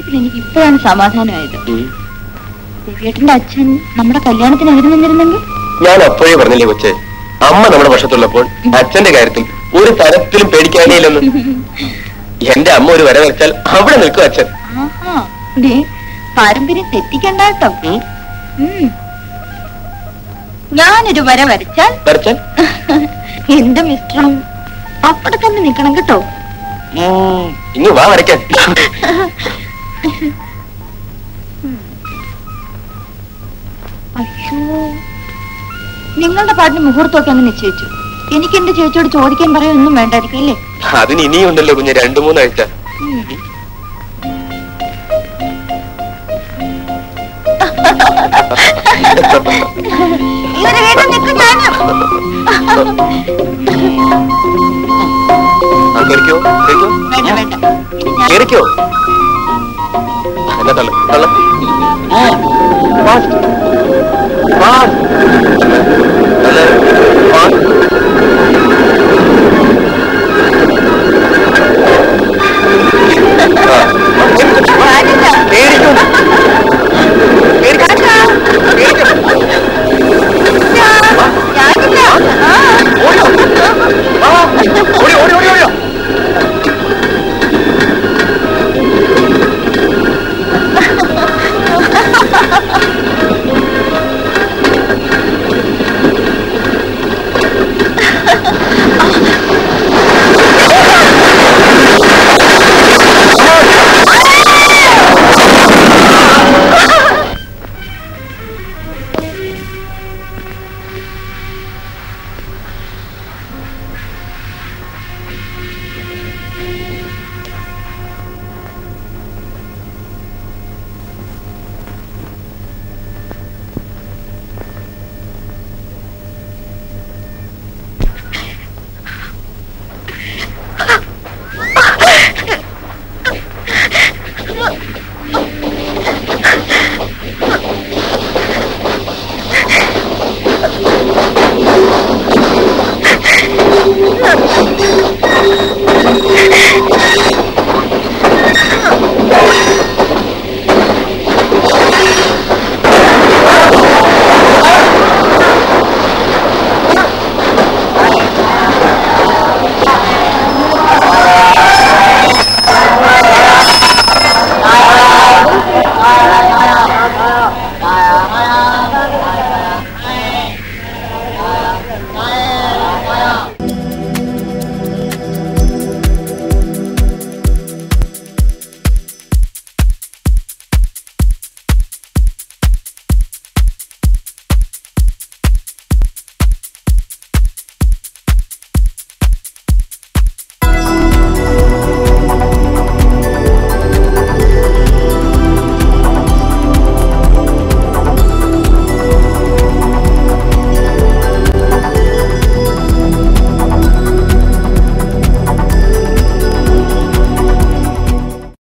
സത്യത്തിൽ എനിക്ക് ഇപ്പോഴാണ് സമാധാനമായത് ഉം. രവിയേട്ടന്റെ അച്ഛൻ നമ്മുടെ കല്യാണത്തിന് എതിര് നിന്നിരുന്നെങ്കിൽ ഞാൻ അപ്പോഴേ പറഞ്ഞില്ലേ കൊച്ചെ അമ്മ നമ്മുടെ പക്ഷത്തുള്ളപ്പോൾ അച്ഛന്റെ കാര്യത്തിൽ ഒരു തരത്തിലും പേടിക്കാനേ ഇല്ലെന്ന് എന്റെ അമ്മ ഒരു വര വരച്ചാൽ അവിടെ നിൽക്കും അച്ഛൻ ആഹാ ദേ, പാരമ്പര്യം തെറ്റിക്കണ്ട കേട്ടോ ഉം. ഉം. ഞാനൊരു വര വരച്ചാൽ വരച്ചാൽ എന്റെ മിസ്റ്ററും അവിടെ തന്നെ നിൽക്കണം കേട്ടോ ഉം. ഇങ്ങ് വാ വരയ്ക്കാൻ അയ്യോ നിങ്ങളുടെ പാട്ടിന് മുഹൂർത്തമൊക്കെ അങ്ങ് നിശ്ചയിച്ചു എനിക്ക് എന്റെ ചേച്ചിയോട് ചോദിക്കാൻ പറയൊന്നും വേണ്ടായിരിക്കും അല്ലേ അതിന് ഇനിയും ഉണ്ടല്ലോ കുഞ്ഞ് രണ്ടു മൂന്നാഴ്ച ഉം. ഇവര് വീണ്ടും നിൽക്കും ഞാനും ആ, കേറിക്കോ കേറിക്കോ വേണ്ട വേണ്ട ഇത് ഞാൻ കേറിക്കോ എന്നാ തള്ള തള്ള ഫാസ്റ്റ് ഫാസ്റ്റ്